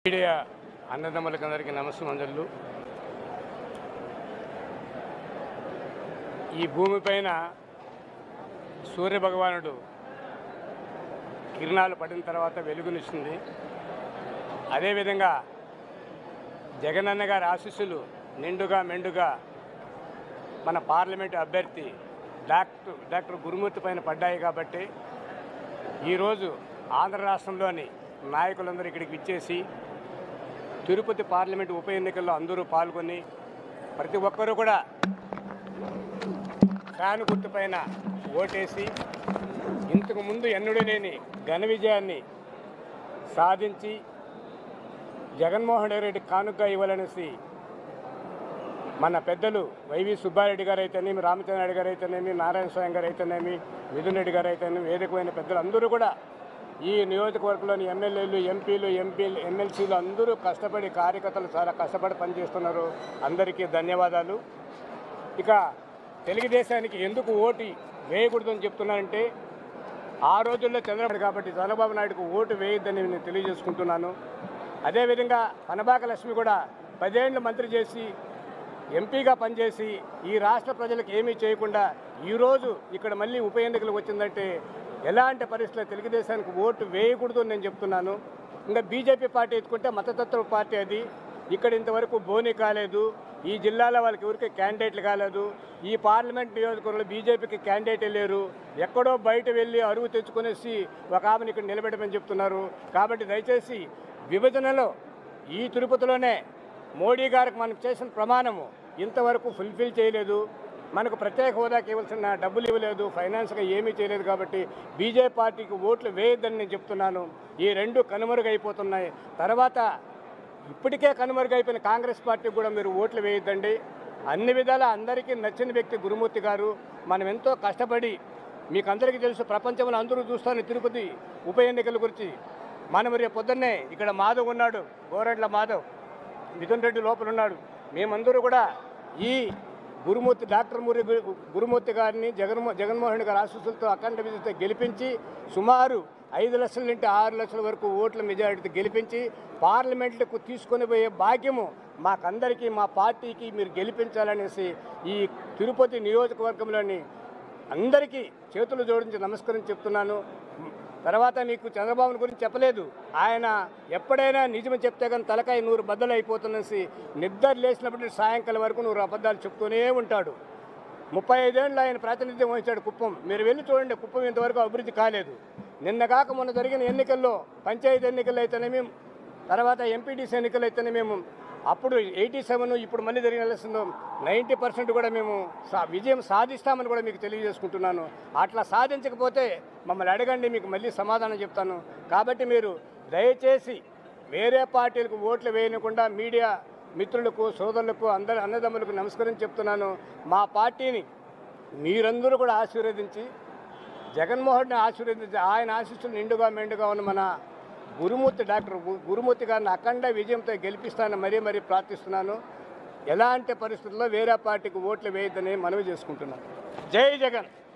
media అన్నదమ్ములకి అందరికీ నమస్కారాలు ఈ భూమిపైన సూర్యభగవానుడు కిరణాలు పడిన తర్వాత వెలుగునిస్తుంది అదేవిధంగా జగనన్న గారి ఆశీస్సులు నిండుగా మెండుగా మన పార్లమెంటు అభ్యర్థి డాక్టర్ డాక్టర్ గురుమూర్తి పైన పడ్డాయి కాబట్టి ఈరోజు ఆంధ్ర రాష్ట్రంలోని నాయకులందరూ ఇక్కడికి విచ్చేసి తిరుపతి పార్లమెంటు ఉప ఎన్నికల్లో అందరూ పాల్గొని ప్రతి ఒక్కరూ కూడా ఫ్యాన్ గుర్తుపైన ఓటేసి ఇంతకు ముందు ఎన్నడూ లేని ఘన విజయాన్ని సాధించి జగన్మోహన్ రెడ్డి కానుక ఇవ్వాలనేసి మన పెద్దలు వైవి సుబ్బారెడ్డి గారు అయితేనేమి రామచంద్ర గారు అయితేనేమి నారాయణ స్వామి గారు అయితేనేమి మిథున్ రెడ్డి గారు అయితేనేమి వేదికమైన పెద్దలు అందరూ కూడా ఈ నియోజకవర్గంలోని ఎమ్మెల్యేలు ఎంపీలు ఎంపీలు ఎమ్మెల్సీలు అందరూ కష్టపడి కార్యకర్తలు చాలా కష్టపడి పనిచేస్తున్నారు అందరికీ ధన్యవాదాలు ఇక తెలుగుదేశానికి ఎందుకు ఓటు వేయకూడదని చెప్తున్నానంటే ఆ రోజుల్లో చంద్రబాబు కాబట్టి చంద్రబాబు నాయుడుకు ఓటు వేయొద్దని నేను తెలియజేసుకుంటున్నాను అదేవిధంగా పనబాక లక్ష్మి కూడా పదేళ్ళు మంత్రి చేసి ఎంపీగా పనిచేసి ఈ రాష్ట్ర ప్రజలకు ఏమీ చేయకుండా ఈరోజు ఇక్కడ మళ్ళీ ఉప ఎన్నికలు వచ్చిందంటే ఎలాంటి పరిస్థితుల్లో తెలుగుదేశానికి ఓటు వేయకూడదు అని నేను చెప్తున్నాను ఇంకా బీజేపీ పార్టీ ఎత్తుకుంటే మతతత్వ పార్టీ అది ఇక్కడ ఇంతవరకు బోని కాలేదు ఈ జిల్లాలో వాళ్ళకి ఎవరికి క్యాండిడేట్లు కాలేదు ఈ పార్లమెంట్ నియోజకవర్గంలో బీజేపీకి క్యాండిడేటే లేరు ఎక్కడో బయట వెళ్ళి అరువు తెచ్చుకునేసి ఒక ఆమెను ఇక్కడ నిలబెట్టమని చెప్తున్నారు కాబట్టి దయచేసి విభజనలో ఈ తిరుపతిలోనే మోడీ గారికి మనం చేసిన ప్రమాణము ఇంతవరకు ఫుల్ఫిల్ చేయలేదు మనకు ప్రత్యేక హోదాకి ఇవ్వాల్సిన డబ్బులు ఇవ్వలేదు ఫైనాన్స్గా ఏమీ చేయలేదు కాబట్టి బీజేపీ పార్టీకి ఓట్లు వేయొద్దని నేను చెప్తున్నాను ఈ రెండు కనుమరుగైపోతున్నాయి తర్వాత ఇప్పటికే కనుమరుగైపోయిన కాంగ్రెస్ పార్టీకి కూడా మీరు ఓట్లు వేయొద్దండి అన్ని విధాల అందరికీ నచ్చిన వ్యక్తి గురుమూర్తి గారు మనం ఎంతో కష్టపడి మీకు అందరికీ తెలుసు ప్రపంచంలో అందరూ చూస్తాను తిరుపతి ఉప ఎన్నికల గురించి మనం రేపు పొద్దున్నే ఇక్కడ మాధవ్ ఉన్నాడు గోరెంట్ల మాధవ్ మిథున్ రెడ్డి లోపల ఉన్నాడు మేమందరూ కూడా ఈ గురుమూర్తి డాక్టర్ మురి గురుమూర్తి గారిని జగన్మో జగన్మోహన్ గారి ఆశీస్సులతో అఖండ విజయతో గెలిపించి సుమారు ఐదు లక్షల నుండి ఆరు లక్షల వరకు ఓట్ల మెజారిటీతో గెలిపించి పార్లమెంట్లకు తీసుకొని పోయే భాగ్యము మాకందరికీ మా పార్టీకి మీరు గెలిపించాలనేసి ఈ తిరుపతి నియోజకవర్గంలోని అందరికీ చేతులు జోడించి నమస్కరించి చెప్తున్నాను తర్వాత మీకు చంద్రబాబు గురించి చెప్పలేదు ఆయన ఎప్పుడైనా నిజం చెప్తే కానీ తలకాయ నూరు బద్దలు అయిపోతున్నసి నిద్ర లేచినప్పుడు సాయంకాలం వరకు నూరు అబద్ధాలు చెప్తూనే ఉంటాడు ముప్పై ఐదేళ్ళు ఆయన ప్రాతినిధ్యం వహించాడు కుప్పం మీరు వెళ్ళి చూడండి కుప్పం ఇంతవరకు అభివృద్ధి కాలేదు నిన్న కాక మొన్న జరిగిన ఎన్నికల్లో పంచాయతీ ఎన్నికలు అయితేనేమి తర్వాత ఎంపీటీసీ ఎన్నికలు అయితేనే మేము అప్పుడు ఎయిటీ సెవెన్ ఇప్పుడు మళ్ళీ జరిగిన ఎలక్షన్లో నైంటీ పర్సెంట్ కూడా మేము సా విజయం సాధిస్తామని కూడా మీకు తెలియజేసుకుంటున్నాను అట్లా సాధించకపోతే మమ్మల్ని అడగండి మీకు మళ్ళీ సమాధానం చెప్తాను కాబట్టి మీరు దయచేసి వేరే పార్టీలకు ఓట్లు వేయకుండా మీడియా మిత్రులకు సోదరులకు అందరి అన్నదమ్ములకు నమస్కరించి చెప్తున్నాను మా పార్టీని మీరందరూ కూడా ఆశీర్వదించి జగన్మోహన్ని ఆశీర్వదించి ఆయన ఆశీస్సులు నిండుగా మెండుగా ఉన్న మన గురుమూర్తి డాక్టర్ గు- గురుమూర్తి గారిని అఖండ విజయంతో గెలిపిస్తానని మరీ మరీ ప్రార్థిస్తున్నాను ఎలాంటి పరిస్థితుల్లో వేరే పార్టీకి ఓట్లు వేయొద్దని మనవి చేసుకుంటున్నాను జై జగన్